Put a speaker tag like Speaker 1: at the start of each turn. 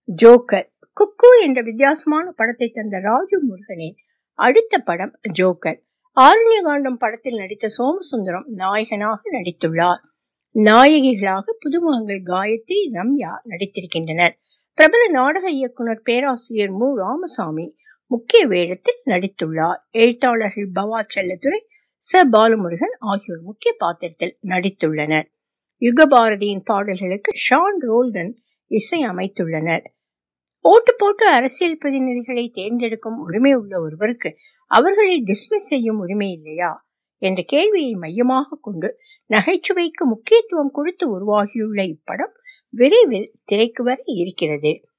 Speaker 1: joker குக்கு என்ற வித்தியாசமான படத்தை தந்த ராஜு முருகனின் அடுத்த படம் ஜோக்கர் ஆரண்யகாண்டம் படத்தில் நடித்த சோமசுந்தரம் நாயகனாக நடித்துள்ளார் நாயகிகளாக புதுமுகங்கள் காயத்ரி ரம்யா நடித்திருக்கின்றனர் பிரபல நாடக இயக்குனர் பேராசிரியர் மு ராமசாமி முக்கிய வேடத்தில் நடித்துள்ளார் எழுத்தாளர்கள் பவா செல்லத்துறை ச பாலமுருகன் ஆகியோர் முக்கிய பாத்திரத்தில் நடித்துள்ளனர் யுகபாரதியின் பாடல்களுக்கு ஷான் ரோல்டன் இசை அமைத்துள்ளனர் ஓட்டு போட்டு அரசியல் பிரதிநிதிகளை தேர்ந்தெடுக்கும் உரிமை உள்ள ஒருவருக்கு அவர்களை டிஸ்மிஸ் செய்யும் உரிமை இல்லையா என்ற கேள்வியை மையமாக கொண்டு நகைச்சுவைக்கு முக்கியத்துவம் கொடுத்து உருவாகியுள்ள இப்படம் விரைவில் திரைக்கு வர இருக்கிறது